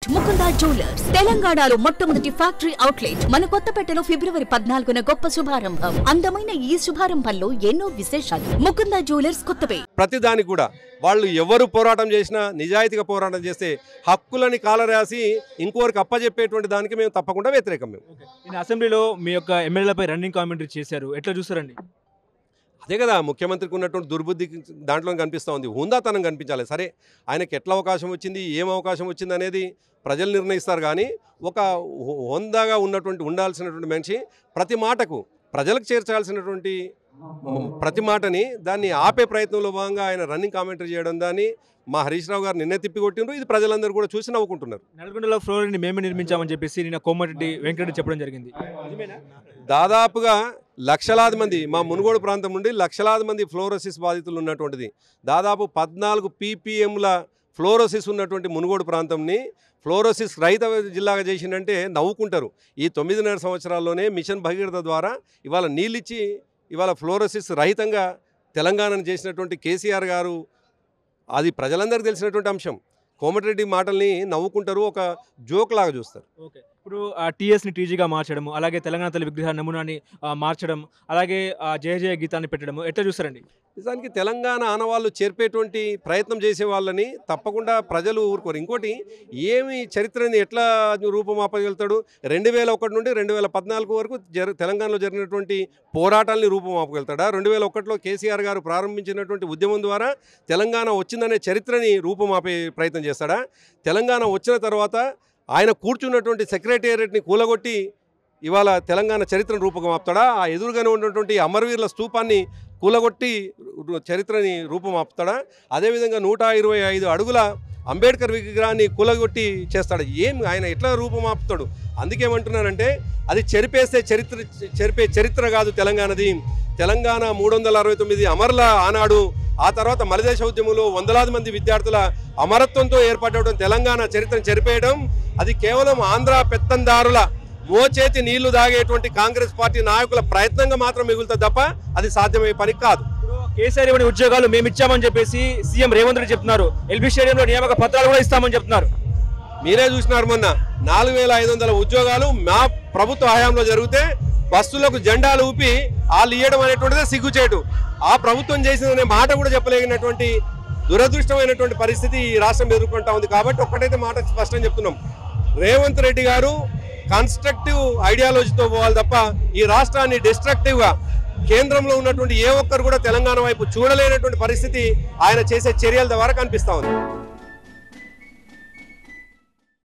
Mukunda jewellers తెలంగాణలో మొట్టమొదటి factory outlet మన కొత్తపేటలో ఫిబ్రవరి పద్నాలుగున గొప్ప శుభారంభం అందమైన ఈ శుభారంభంలో ఎన్నో విశేషాలు ముకుందా జ్యువెలర్స్ కొత్తపేట ప్రతిదానికి కూడా వాళ్ళు ఎవరు పోరాటం చేసినా నిజాయితీగా పోరాటం చేస్తే హక్కులని కాలరాసి ఇంకోరికి అప్పజెప్పేటువంటి దానికి మేము తప్పకుండా వ్యతిరేకం మేము నేను అసెంబ్లీలో మీ యొక్క ఎమ్మెల్యేలపై రన్నింగ్ కామెంటరీ చేశారు ఎట్లా చూస్తారండి అదే కదా ముఖ్యమంత్రికి ఉన్నటువంటి దుర్బుద్ధి దాంట్లో కనిపిస్తూ ఉంది హుందాతనం కనిపించాలి సరే ఆయనకి ఎట్లా అవకాశం వచ్చింది ఏం అవకాశం వచ్చింది అనేది ప్రజలు నిర్ణయిస్తారు కానీ ఒక హు- హుందాగా ఉన్నటువంటి ఉండాల్సినటువంటి మనిషి ప్రతి మాటకు ప్రజలకు చేర్చాల్సినటువంటి మ్, ప్రతి మాటని దాన్ని ఆపే ప్రయత్నంలో భాగంగా ఆయన రన్నింగ్ కామెంటరీ చేయడం దాన్ని మా హరీష్ రావు గారు నిన్నే తిప్పి కొట్టిండ్రు ఇది ప్రజలందరూ కూడా చూసి నవ్వుకుంటున్నారు నల్గొండలో ఫ్లోర్ని మేమే నిర్మించామని చెప్పేసి నిన్న కోమటిరెడ్డి వెంకటరెడ్డి చెప్పడం జరిగింది నిజమేనా దాదాపుగా లక్షలాది మంది మా మునుగోడు ప్రాంతం నుండి లక్షలాది మంది ఫ్లోరోసిస్ బాధితులు ఉన్నటువంటిది దాదాపు పద్నాలుగు పీపీఎంల ఫ్లోరోసిస్ ఉన్నటువంటి మునుగోడు ప్రాంతంని ఫ్లోరోసిస్ రహిత జిల్లాగా చేసిందంటే నవ్వుకుంటారు ఈ తొమ్మిదిన్నర సంవత్సరాల్లోనే మిషన్ భగీరథ ద్వారా ఇవాళ నీళ్ళిచ్చి ఇవాళ ఫ్లోరోసిస్ రహితంగా తెలంగాణను చేసినటువంటి కేసీఆర్ గారు అది ప్రజలందరికీ తెలిసినటువంటి అంశం కోమటిరెడ్డి మాటల్ని నవ్వుకుంటారు ఒక జోక్ లాగా చూస్తారు ఓకే ఇప్పుడు ఆ టీఎస్ని టీజీగా మార్చడం అలాగే తెలంగాణ తల్లి విగ్రహ నమూనాని ఆ, మార్చడం అలాగే ఆ జయ జయ గీతాన్ని పెట్టడం ఎట్లా చూస్తారండి నిజానికి తెలంగాణ ఆనవాళ్ళు చేర్పేటువంటి ప్రయత్నం చేసే వాళ్ళని తప్పకుండా ప్రజలు ఊరుకోరు ఇంకోటి ఏమి చరిత్రని ఎట్లా రూపమాపగలుగుతాడు రెండు వేల ఒకటి నుండి రెండు వేల పద్నాలుగు వరకు జరి తెలంగాణలో జరిగినటువంటి పోరాటాలని రూపమాపగలుగుతాడా రెండు వేల ఒకటిలో కేసీఆర్ గారు ప్రారంభించినటువంటి ఉద్యమం ద్వారా తెలంగాణ వచ్చిందనే చరిత్రని రూపమాపే ప్రయత్నం చేస్తాడా తెలంగాణ వచ్చిన తర్వాత ఆయన కూర్చున్నటువంటి సెక్రటేరియట్ని కూలగొట్టి ఇవాళ తెలంగాణ చరిత్రను రూపమాపుతాడా ఆ ఎదురుగానే ఉన్నటువంటి అమరవీరుల స్తూపాన్ని కూలగొట్టి రు- చరిత్రని రూపమాపుతాడా అదేవిధంగా నూట ఇరవై ఐదు అడుగుల అంబేద్కర్ విగ్రహాన్ని కూలగొట్టి చేస్తాడు ఏం ఆయన ఎట్లా రూపమాపుతాడు అందుకేమంటున్నానంటే అది చెరిపేస్తే చరిత్ర చెరిపే చరిత్ర కాదు తెలంగాణది తెలంగాణ మూడు వందల అరవై తొమ్మిది అమరుల ఆనాడు ఆ తర్వాత మలిదేశ ఉద్యమంలో వందలాది మంది విద్యార్థుల అమరత్వంతో ఏర్పడడం తెలంగాణ చరిత్రను చెరిపేయడం అది కేవలం ఆంధ్ర పెత్తందారుల మోచేతి నీళ్లు దాగేటువంటి కాంగ్రెస్ పార్టీ నాయకుల ప్రయత్నంగా మాత్రం మిగులుతుంది తప్ప అది సాధ్యమయ్యే పని కాదు ఇప్పుడు కేసీఆర్ ఇవ్వని ఉద్యోగాలు మేము ఇచ్చామని చెప్పేసి సీఎం రేవంత్ రెడ్డి చెప్తున్నారు ఎల్బీ స్టేడియంలో నియామక పత్రాలు కూడా ఇస్తామని చెప్తున్నారు మీరే చూసినారు మొన్న నాలుగు వేల ఐదు వందల ఉద్యోగాలు మా ప్రభుత్వ హయాంలో జరిగితే బస్సులకు జెండాలు ఊపి వాళ్ళు ఇవ్వడం అనేటువంటిదే సిగ్గుచేటు ఆ ప్రభుత్వం చేసిందనే మాట కూడా చెప్పలేగినటువంటి దురదృష్టమైనటువంటి పరిస్థితి ఈ రాష్ట్రం ఎదుర్కొంటా ఉంది కాబట్టి ఒక్కటైతే మాట స్పష్టం చెప్తున్నాం రేవంత్ రెడ్డి గారు కన్స్ట్రక్టివ్ ఐడియాలజీతో పోవాలి తప్ప ఈ రాష్ట్రాన్ని డిస్ట్రక్టివ్గా కేంద్రంలో ఉన్నటువంటి ఏ ఒక్కరు కూడా తెలంగాణ వైపు చూడలేనటువంటి పరిస్థితి ఆయన చేసే చర్యల ద్వారా కనిపిస్తా ఉంది